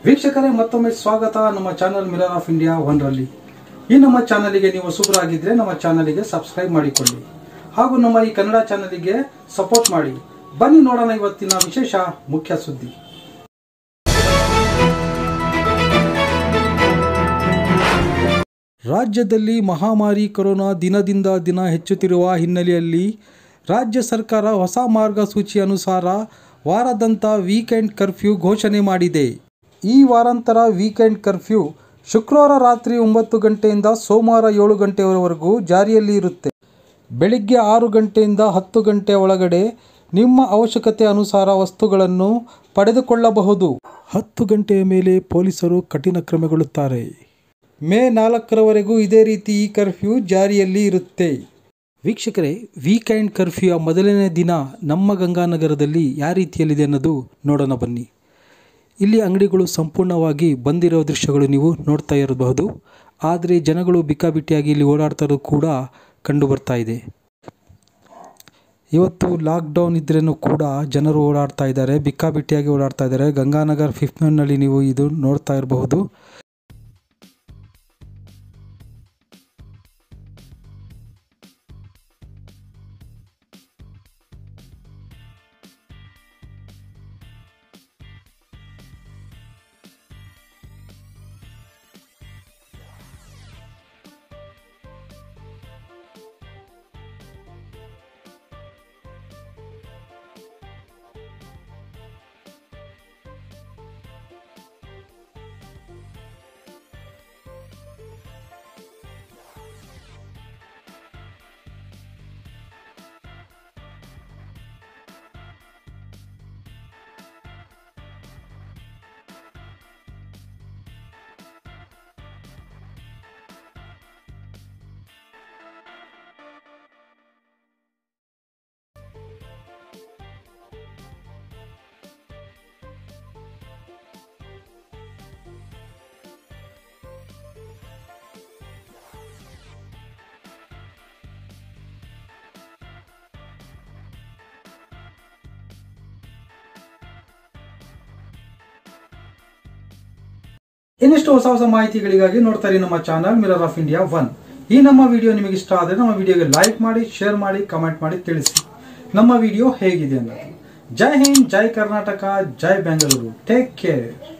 ವೀಕ್ಷಕರೇ ಮತ್ತೊಮ್ಮೆ ಸ್ವಾಗತ ನಮ್ಮ channel mirror of India one ರಲ್ಲಿ ಈ ನಮ್ಮ ಚಾನಲಿಗೆ ನೀವು ಹೊಸಬರಾಗಿದ್ರೆ ನಮ್ಮ ಚಾನಲಿಗೆ ಸಬ್ಸ್ಕ್ರೈಬ್ ಮಾಡಿಕೊಳ್ಳಿ ಹಾಗೂ ನಮ್ಮ ಈ ಕನ್ನಡ ಚಾನಲಿಗೆ ಸಪೋರ್ಟ್ ಮಾಡಿ ಬನ್ನಿ ನೋಡೋಣ ಇವತ್ತಿನ ವಿಶೇಷ ಮುಖ್ಯ ಸುದ್ದಿ ರಾಜ್ಯದಲ್ಲಿ ಮಹಾಮಾರಿ ಕೊರೋನಾ ದಿನದಿಂದ ದಿನ ಹೆಚ್ಚುತ್ತಿರುವ ಹಿನ್ನೆಲೆಯಲ್ಲಿ ರಾಜ್ಯ ಸರ್ಕಾರ ಹೊಸ ಮಾರ್ಗಸೂಚಿ ಅನುಸಾರ ವಾರಾದಂತ ವೀಕೆಂಡ್ ಕರ್ಫ್ಯೂ ಘೋಷಣೆ ಮಾಡಿದೆ ಈ ವಾರಾಂತರ ವೀಕೆಂಡ್ ಕರ್ಫ್ಯೂ ಶುಕ್ರವಾರ ರಾತ್ರಿ ಒಂಬತ್ತು ಗಂಟೆಯಿಂದ ಸೋಮವಾರ ಏಳು ಗಂಟೆಯವರೆಗೂ ಜಾರಿಯಲ್ಲಿ ಇರುತ್ತೆ ಬೆಳಿಗ್ಗೆ ಆರು ಗಂಟೆಯಿಂದ ಹತ್ತು ಗಂಟೆ ಒಳಗಡೆ ನಿಮ್ಮ ಅವಶ್ಯಕತೆ ಅನುಸಾರ ವಸ್ತುಗಳನ್ನು ಪಡೆದುಕೊಳ್ಳಬಹುದು ಹತ್ತು ಗಂಟೆಯ ಮೇಲೆ ಪೊಲೀಸರು ಕಠಿಣ ಕ್ರಮಗೊಳ್ಳುತ್ತಾರೆ ಮೇ ನಾಲ್ಕರವರೆಗೂ ಇದೇ ರೀತಿ ಈ ಕರ್ಫ್ಯೂ ಜಾರಿಯಲ್ಲಿ ಇರುತ್ತೆ ವೀಕ್ಷಕರೇ ವೀಕೆಂಡ್ ಕರ್ಫ್ಯೂ ಮೊದಲನೇ ದಿನ ನಮ್ಮ ಗಂಗಾನಗರದಲ್ಲಿ ಯಾವ ರೀತಿಯಲ್ಲಿದೆ ಅನ್ನೋದು ನೋಡೋಣ ಬನ್ನಿ ಇಲ್ಲಿ ಅಂಗಡಿಗಳು ಸಂಪೂರ್ಣವಾಗಿ ಬಂದಿರೋ ದೃಶ್ಯಗಳು ನೀವು ನೋಡ್ತಾ ಇರಬಹುದು ಆದರೆ ಜನಗಳು ಬಿಕ್ಕಾಬಿಟ್ಟಿಯಾಗಿ ಇಲ್ಲಿ ಓಡಾಡ್ತಾ ಇರೋದು ಕೂಡ ಕಂಡು ಬರ್ತಾ ಇದೆ ಇವತ್ತು ಲಾಕ್ಡೌನ್ ಇದ್ರೂ ಕೂಡ ಜನರು ಓಡಾಡ್ತಾ ಇದ್ದಾರೆ ಬಿಕ್ಕಾಬಿಟ್ಟಿಯಾಗಿ ಓಡಾಡ್ತಾ ಇದ್ದಾರೆ ಗಂಗಾನಗರ್ ಫಿಫ್ತ್ ನಲ್ಲಿ ನೀವು ಇದು ನೋಡ್ತಾ ಇರಬಹುದು ಇನ್ನಷ್ಟು ಹೊಸ ಹೊಸ ಮಾಹಿತಿಗಳಿಗಾಗಿ ನೋಡ್ತಾ ಇರಿ ನಮ್ಮ channel mirror of India one ಈ ನಮ್ಮ ವಿಡಿಯೋ ನಿಮಗೆ ಇಷ್ಟ ಆದರೆ ನಮ್ಮ ವಿಡಿಯೋಗೆ ಲೈಕ್ ಮಾಡಿ ಶೇರ್ ಮಾಡಿ ಕಮೆಂಟ್ ಮಾಡಿ ತಿಳಿಸಿ ನಮ್ಮ ವಿಡಿಯೋ ಹೇಗಿದೆ ಅನ್ನೋದು ಜೈ ಹಿಂದ್ ಜೈ ಕರ್ನಾಟಕ ಜೈ ಬೆಂಗಳೂರು ಟೇಕ್ ಕೇರ್